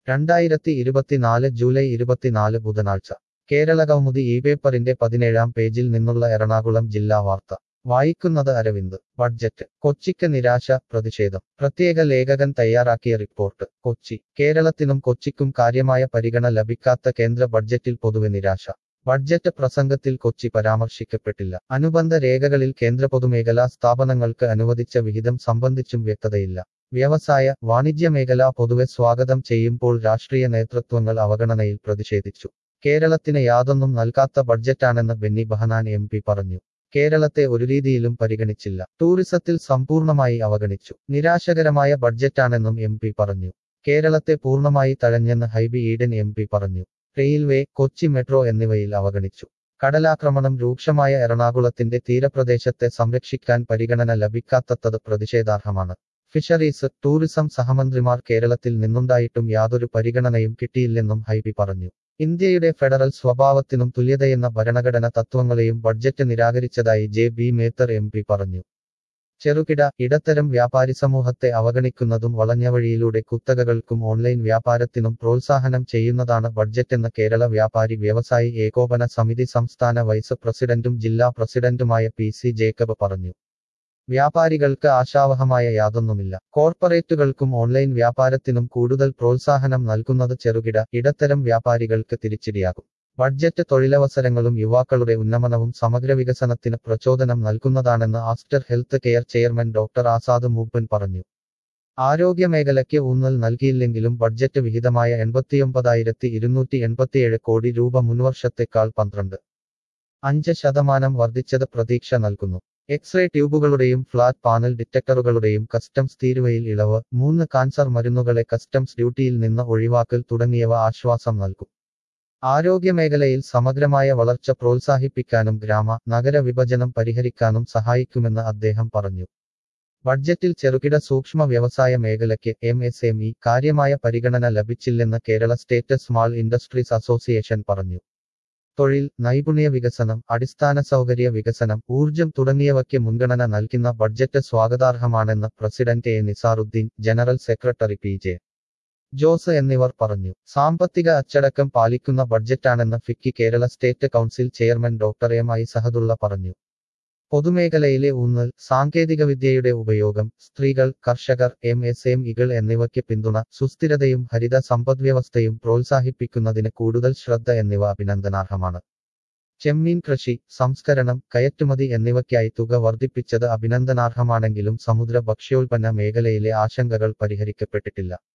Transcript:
രണ്ടായിരത്തി ഇരുപത്തിനാല് ജൂലൈ ഇരുപത്തിനാല് ബുധനാഴ്ച കേരള കൗമുദി ഈ പേപ്പറിന്റെ പതിനേഴാം പേജിൽ നിന്നുള്ള എറണാകുളം ജില്ലാ വാർത്ത വായിക്കുന്നത് അരവിന്ദ് ബഡ്ജറ്റ് കൊച്ചിക്ക് നിരാശ പ്രതിഷേധം പ്രത്യേക ലേഖകൻ തയ്യാറാക്കിയ റിപ്പോർട്ട് കൊച്ചി കേരളത്തിനും കൊച്ചിക്കും കാര്യമായ പരിഗണന ലഭിക്കാത്ത കേന്ദ്ര ബഡ്ജറ്റിൽ പൊതുവെ നിരാശ ബഡ്ജറ്റ് പ്രസംഗത്തിൽ കൊച്ചി പരാമർശിക്കപ്പെട്ടില്ല അനുബന്ധ രേഖകളിൽ കേന്ദ്ര പൊതുമേഖലാ സ്ഥാപനങ്ങൾക്ക് അനുവദിച്ച വിഹിതം സംബന്ധിച്ചും വ്യക്തതയില്ല വ്യവസായ വാണിജ്യ മേഖല പൊതുവെ സ്വാഗതം ചെയ്യുമ്പോൾ രാഷ്ട്രീയ നേതൃത്വങ്ങൾ അവഗണനയിൽ പ്രതിഷേധിച്ചു കേരളത്തിന് യാതൊന്നും നൽകാത്ത ബഡ്ജറ്റാണെന്ന് ബെന്നി ബഹനാൻ എം പി പറഞ്ഞു കേരളത്തെ ഒരു രീതിയിലും പരിഗണിച്ചില്ല ടൂറിസത്തിൽ സമ്പൂർണമായി അവഗണിച്ചു നിരാശകരമായ ബഡ്ജറ്റാണെന്നും എം പി പറഞ്ഞു കേരളത്തെ പൂർണ്ണമായി തഴഞ്ഞെന്ന് ഹൈബി ഈഡൻ എം പി പറഞ്ഞു റെയിൽവേ കൊച്ചി മെട്രോ എന്നിവയിൽ അവഗണിച്ചു കടലാക്രമണം രൂക്ഷമായ എറണാകുളത്തിന്റെ തീരപ്രദേശത്തെ സംരക്ഷിക്കാൻ പരിഗണന ലഭിക്കാത്തത് പ്രതിഷേധാർഹമാണ് ഫിഷറീസ് ടൂറിസം സഹമന്ത്രിമാർ കേരളത്തിൽ നിന്നുണ്ടായിട്ടും യാതൊരു പരിഗണനയും കിട്ടിയില്ലെന്നും ഹൈബി പറഞ്ഞു ഇന്ത്യയുടെ ഫെഡറൽ സ്വഭാവത്തിനും തുല്യതയെന്ന ഭരണഘടന തത്വങ്ങളെയും ബഡ്ജറ്റ് നിരാകരിച്ചതായി J B Mather M P പറഞ്ഞു ചെറുകിട ഇടത്തരം വ്യാപാരി സമൂഹത്തെ അവഗണിക്കുന്നതും വളഞ്ഞവഴിയിലൂടെ കുത്തകകൾക്കും ഓൺലൈൻ വ്യാപാരത്തിനും പ്രോത്സാഹനം ചെയ്യുന്നതാണ് ബഡ്ജറ്റെന്ന് കേരള വ്യാപാരി വ്യവസായി ഏകോപന സമിതി സംസ്ഥാന വൈസ് പ്രസിഡന്റും ജില്ലാ പ്രസിഡന്റുമായ പി സി ജേക്കബ് പറഞ്ഞു വ്യാപാരികൾക്ക് ആശാവഹമായ യാതൊന്നുമില്ല കോർപ്പറേറ്റുകൾക്കും ഓൺലൈൻ വ്യാപാരത്തിനും കൂടുതൽ പ്രോത്സാഹനം നൽകുന്നത് ചെറുകിട ഇടത്തരം വ്യാപാരികൾക്ക് തിരിച്ചടിയാകും ബഡ്ജറ്റ് തൊഴിലവസരങ്ങളും യുവാക്കളുടെ ഉന്നമനവും സമഗ്ര വികസനത്തിന് പ്രചോദനം നൽകുന്നതാണെന്ന് Aster Health Care chairman doctor Azad Moopen പറഞ്ഞു ആരോഗ്യമേഖലയ്ക്ക് ഊന്നൽ നൽകിയില്ലെങ്കിലും ബഡ്ജറ്റ് വിഹിതമായ എൺപത്തിയൊമ്പതായിരത്തി ഇരുന്നൂറ്റി എൺപത്തിയേഴ് കോടി രൂപ മുൻവർഷത്തെക്കാൾ പന്ത്രണ്ട് അഞ്ച് ശതമാനം വർദ്ധിച്ചത് പ്രതീക്ഷ നൽകുന്നു എക്സ്റേ ട്യൂബുകളുടെയും ഫ്ലാറ്റ് പാനൽ ഡിറ്റക്ടറുകളുടെയും കസ്റ്റംസ് തീരുവയിൽ ഇളവ് മൂന്ന് കാൻസർ മരുന്നുകളെ കസ്റ്റംസ് ഡ്യൂട്ടിയിൽ നിന്ന് ഒഴിവാക്കൽ തുടങ്ങിയവ ആശ്വാസം നൽകും ആരോഗ്യമേഖലയിൽ സമഗ്രമായ വളർച്ച പ്രോത്സാഹിപ്പിക്കാനും ഗ്രാമ നഗര വിഭജനം പരിഹരിക്കാനും സഹായിക്കുമെന്ന് അദ്ദേഹം പറഞ്ഞു ബഡ്ജറ്റിൽ ചെറുകിട സൂക്ഷ്മ വ്യവസായ മേഖലയ്ക്ക് എം എസ് എം ഇ കാര്യമായ പരിഗണന ലഭിച്ചില്ലെന്ന് Kerala State Small Industries Association പറഞ്ഞു തൊഴിൽ നൈപുണ്യ വികസനം അടിസ്ഥാന സൗകര്യ വികസനം ഊർജം തുടങ്ങിയവയ്ക്ക് മുൻഗണന നൽകുന്ന ബഡ്ജറ്റ് സ്വാഗതാർഹമാണെന്ന് president A Nizarudeen general secretary P J Jose എന്നിവർ പറഞ്ഞു സാമ്പത്തിക അച്ചടക്കം പാലിക്കുന്ന ബഡ്ജറ്റാണെന്ന് FICCI Kerala State Council chairman doctor M I Sahadulla പറഞ്ഞു പൊതുമേഖലയിലെ ഊന്നൽ സാങ്കേതികവിദ്യയുടെ ഉപയോഗം സ്ത്രീകൾ കർഷകർ എം എസ് എം ഇകൾ എന്നിവയ്ക്ക് പിന്തുണ സുസ്ഥിരതയും ഹരിത സമ്പദ്വ്യവസ്ഥയും പ്രോത്സാഹിപ്പിക്കുന്നതിന് കൂടുതൽ ശ്രദ്ധ എന്നിവ അഭിനന്ദനാർഹമാണ് ചെമ്മീൻ കൃഷി സംസ്കരണം കയറ്റുമതി എന്നിവയ്ക്കായി തുക വർദ്ധിപ്പിച്ചത് അഭിനന്ദനാർഹമാണെങ്കിലും സമുദ്ര ഭക്ഷ്യോൽപ്പന്ന മേഖലയിലെ ആശങ്കകൾ പരിഹരിക്കപ്പെട്ടിട്ടില്ല